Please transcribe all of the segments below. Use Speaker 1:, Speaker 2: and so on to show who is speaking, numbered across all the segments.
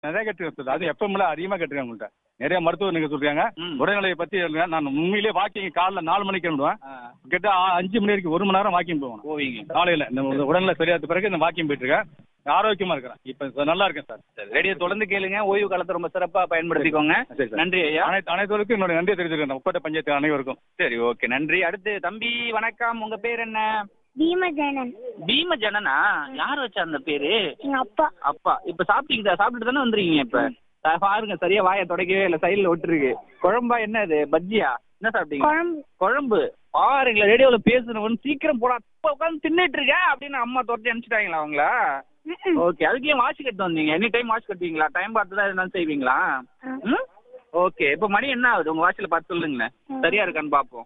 Speaker 1: நிறைய கேட்டுருக்கேன் சார் அது எப்பவுமே அதிகமா கேட்டுருக்கேன் உங்கள்கிட்ட நிறைய மருத்துவர் நீங்க சொல்றாங்க
Speaker 2: ம்.
Speaker 1: உடல்நிலையை பத்தி சொல்லுங்க. நான் உண்மையிலேயே வாக்கிங் காலைல நாலு மணிக்கு கிளம்புவேன்
Speaker 2: ஆ,
Speaker 1: கிட்ட ஆ- அஞ்சு மணி வரைக்கும் ஒரு மணி நேரம் வாக்கிங் போவேன்
Speaker 2: போவீங்க
Speaker 1: காலையில இந்த உ- உடல்நிலை சரியாத பிறகு இந்த வாக்கிங் போயிட்டு இருக்கேன் ஆரோக்கியமா இருக்கிறேன் இப்ப நல்லா இருக்கேன் சார்
Speaker 2: சரி, ரேடியோ தொடர்ந்து கேளுங்க ஓய்வு காலத்தை ரொம்ப சிறப்பா பயன்படுத்திக்கோங்க
Speaker 1: சரி சார்
Speaker 2: நன்றி ஐயா
Speaker 1: அனைத்து அனைத்தவருக்கும் என்னோட நன்றி தெரிவிச்சிருக்கேன் உப்பட்ட பஞ்சாயத்து அனைவருக்கும்
Speaker 2: சரி ஓகே நன்றி அடுத்து தம்பி வணக்கம் உங்க பேர் என்ன
Speaker 3: பீமஜனன்
Speaker 2: பீம ஜனனா யார் வச்சா அந்த பேரு
Speaker 3: எங்க அப்பா
Speaker 2: அப்பா இப்ப சாப்பிட்டீங்க சாப்பிட்டுட்டு தானே வந்துருக்கீங்க இப்ப அஹ் பாருங்க சரியா வாயை தொடக்கவே இல்ல சைடுல விட்டுருக்கு குழம்பா என்ன இது பஜ்ஜியா என்ன சாப்பிட்டீங்க
Speaker 3: குழம்பு
Speaker 2: குழம்பு பாருங்களா ரேடியோல பேசுனவன் சீக்கிரம் போடா இப்ப உட்காந்து தின்னுட்டு இருக்க அப்படின்னு அம்மா துரத்தி அனுப்பிச்சிட்டாங்களா அவங்கள
Speaker 3: ம்ம்.
Speaker 2: ஓகே அதுக்கு ஏன் வாட்ச் கட்டு வந்தீங்க எனி டைம் வாட்ச் கட்டுவீங்களா டைம் பார்த்து தான் எதுனாலும் செய்வீங்களா
Speaker 3: ஆ.
Speaker 2: ம் ஓகே இப்போ மணி என்ன ஆகுது உங்க வாட்ச்ல பார்த்து சொல்லுங்களேன்
Speaker 3: ம்.
Speaker 2: சரியா இருக்கான்னு பார்ப்போம்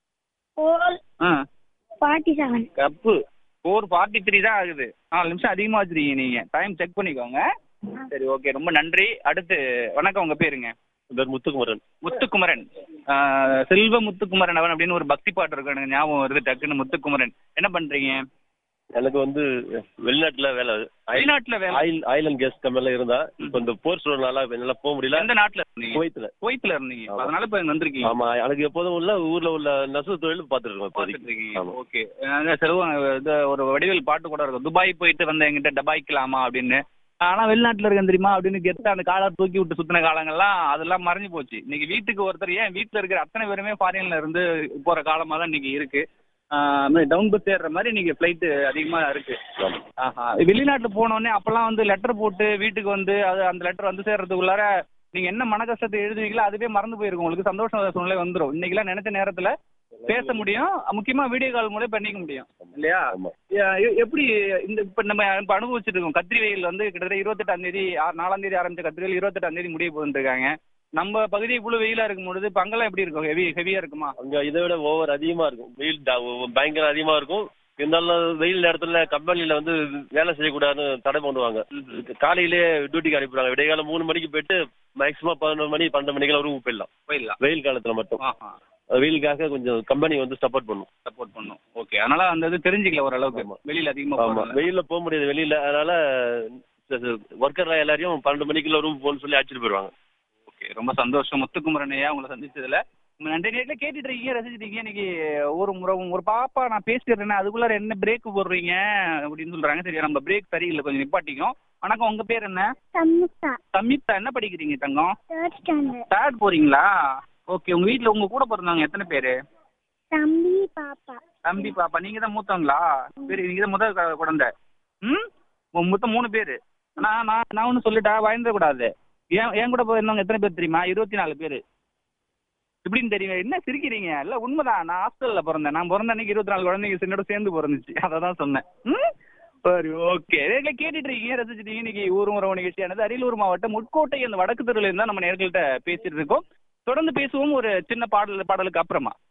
Speaker 3: ஃபோர்
Speaker 2: ஆ
Speaker 3: ஃபார்ட்டி செவன்
Speaker 2: கப்பு ஃபோர் ஃபார்ட்டி த்ரீ தான் ஆகுது நாலு நிமிஷம் அதிகமாக வச்சிருக்கீங்க நீங்க டைம் செக் பண்ணிக்கோங்க சரி ஓகே ரொம்ப நன்றி அடுத்து வணக்கம் உங்க பேருங்க
Speaker 1: பேர் முத்துக்குமரன்
Speaker 2: முத்துக்குமரன் ஆ, செல்வ முத்துக்குமரன் அவன் அப்படின்னு ஒரு பக்தி பாட்டு இருக்கு எனக்கு ஞாபகம் வருது டக்குன்னு முத்துக்குமரன் என்ன பண்றீங்க
Speaker 4: எனக்கு வந்து வெளிநாட்டுல வேலை
Speaker 2: வெளிநாட்டுல வேலை
Speaker 4: ஆயில் ஆயில் அண்ட் கேஸ் கம்பெனில இருந்தா இப்போ இந்த போர் சூழலால என்னால போக முடியல
Speaker 2: எந்த நாட்டுல இருந்தீங்க
Speaker 4: குவைத்துல
Speaker 2: குவைத்துல இருந்தீங்க
Speaker 4: ஆமா.
Speaker 2: அதனால இப்ப இங்க வந்திருக்கீங்க
Speaker 4: ஆமா எனக்கு எப்போதும் உள்ள ஊர்ல உள்ள நெசவு தொழில் பார்த்துட்டு இருக்கோம்
Speaker 2: பார்த்துட்டு
Speaker 4: இப்போதைக்கு
Speaker 2: இருக்கீங்க
Speaker 4: ஆமா.
Speaker 2: ஓகே அஹ் செல்வம் இது ஒரு வடிவேல் பாட்டு கூட இருக்கும் துபாய் போயிட்டு வந்த எங்கிட்ட டபாய்க்கலாமா அப்படின்னு ஆனா வெளிநாட்டுல இருக்கேன் தெரியுமா அப்படின்னு கெத்த அந்த காலை தூக்கி விட்டு சுத்தின காலங்கள்லாம் அதெல்லாம் மறைஞ்சு போச்சு இன்னைக்கு வீட்டுக்கு ஒருத்தர் ஏன் வீட்டுல இருக்கிற அத்தனை பேருமே ஃபாரின்ல இருந்து போற காலமா தான் இன்னைக்கு இருக்கு டவுன் பஸ் ஏறுற மாதிரி இன்னைக்கு ஃபிளைட் அதிகமா இருக்கு ஆஹா வெளிநாட்டுல போனோடனே அப்பெல்லாம் வந்து லெட்டர் போட்டு வீட்டுக்கு வந்து அது அந்த லெட்டர் வந்து சேர்றதுக்குள்ளார நீங்க என்ன மன கஷ்டத்தை எழுதுவீங்களோ அதுவே மறந்து போயிருக்கும் உங்களுக்கு சந்தோஷ சூழ்நிலை வந்துடும் இன்னைக்கெல்லாம் நினைச்ச நேரத்துல பேச முடியும் முக்கியமா வீடியோ கால் மூலம் பண்ணிக்க முடியும் இல்லையா
Speaker 4: ஆமா
Speaker 2: எ- எ- எப்படி இந்த இப்ப நம்ம இப்ப அனுபவிச்சுட்டு இருக்கோம் கத்திரி வெயில் வந்து கிட்டத்தட்ட இருபத்தெட்டாம் தேதி ஆ- நாலாம் தேதி ஆரம்பிச்ச கத்திரி வெயில் இருபத்தெட்டாம் தேதி முடிய போகுதுன்னு இருக்காங்க நம்ம பகுதி இவ்வளவு வெயிலா இருக்கும் பொழுது இப்ப அங்கெல்லாம் எப்படி இருக்கும் ஹெவி ஹெவியா இருக்குமா
Speaker 4: அங்க இதை விட ஓவர் அதிகமா இருக்கும் வெயில் டா- பயங்கர அதிகமா இருக்கும் இருந்தாலும் வெயில் நேரத்துல கம்பெனில வந்து வேலை செய்யக்கூடாதுன்னு தடை பண்ணுவாங்க காலையிலே டியூட்டிக்கு அனுப்பிடுவாங்க விடைகாலம் மூணு மணிக்கு போயிட்டு மேக்ஸிமம் பதினொரு மணி பன்னெண்டு மணிக்கெல்லாம் ரூமுக்கு போயிடலாம்
Speaker 2: போயிடலாம்
Speaker 4: வெயில் காலத்துல மட்டும்
Speaker 2: ஆஹா
Speaker 4: அது வெயிலுக்காக கொஞ்சம் கம்பெனி வந்து சப்போர்ட் பண்ணும்
Speaker 2: சப்போர்ட் பண்ணும் ஓகே அதனால அந்த இது தெரிஞ்சுக்கல ஓரளவுக்கு
Speaker 4: ஆமா.
Speaker 2: வெளியில அதிகமா
Speaker 4: ஆமா
Speaker 2: போறதுனால.
Speaker 4: வெயில்ல போக முடியாது வெளியில அதனால ஒர்க்கர் எல்லாரையும் பன்னெண்டு மணிக்குள்ள ரூம் போகணும்னு சொல்லி அழைச்சிட்டு போயிடுவாங்க
Speaker 2: ஓகே ரொம்ப சந்தோஷம் முத்துக்குமரன் ஐயா உங்களை சந்திச்சதுல உங்க நன்றி நேரத்துல கேட்டுட்டு இருக்கீங்க ரசிச்சிட்டு இருக்கீங்க இன்னைக்கு ஒரு முறை ஒரு பாப்பா நான் பேசிடுறேன் அதுக்குள்ளார என்ன பிரேக் போடுறீங்க அப்படின்னு சொல்றாங்க சரி நம்ம பிரேக் சரியில்லை கொஞ்சம் நிப்பாட்டிக்கும் வணக்கம் உங்க பேர் என்ன
Speaker 3: சம்முத்தா
Speaker 2: சம்யுக்தா என்ன படிக்கிறீங்க தங்கம்
Speaker 3: தேர்ட் ஸ்டாண்டர்ட்
Speaker 2: தேர்ட் போறீங்களா ஓகே உங்க வீட்ல உங்க கூட பிறந்தவங்க எத்தனை பேரு
Speaker 3: தம்பி பாப்பா
Speaker 2: தம்பி பாப்பா நீங்க தான் மூத்தவங்களா சரி நீங்க தான் முதல் க- குழந்தை ம் உங்க மொத்தம் மூணு பேரு நான் நான் நான் ஒன்று சொல்லிட்டா பயந்துட கூடாது ஏன் என் கூட போயிருந்தவங்க எத்தனை பேர் தெரியுமா இருபத்தி நாலு பேர் எப்படின்னு தெரியும் என்ன சிரிக்கிறீங்க இல்ல உண்மைதான் நான் ஹாஸ்டல்ல பிறந்தேன் நான் பிறந்த அன்னைக்கு இருபத்தி நாலு குழந்தைங்க என்னோட சேர்ந்து பிறந்துச்சு அதை தான் சொன்னேன் ம் சரி ஓகே இதில் கேட்டுட்டு இருக்கீங்க ரசிச்சிட்டீங்க இன்னைக்கு ஊர் உறவு நிகழ்ச்சியானது அரியலூர் மாவட்டம் முட்கோட்டை அந்த வடக்கு தெருவில் இருந்தால் நம்ம நேர்கள்ட்ட பேசிட்டு இருக்கோம் தொடர்ந்து பேசுவோம் ஒரு சின்ன பாடல் பாடலுக்கு அப்புறமா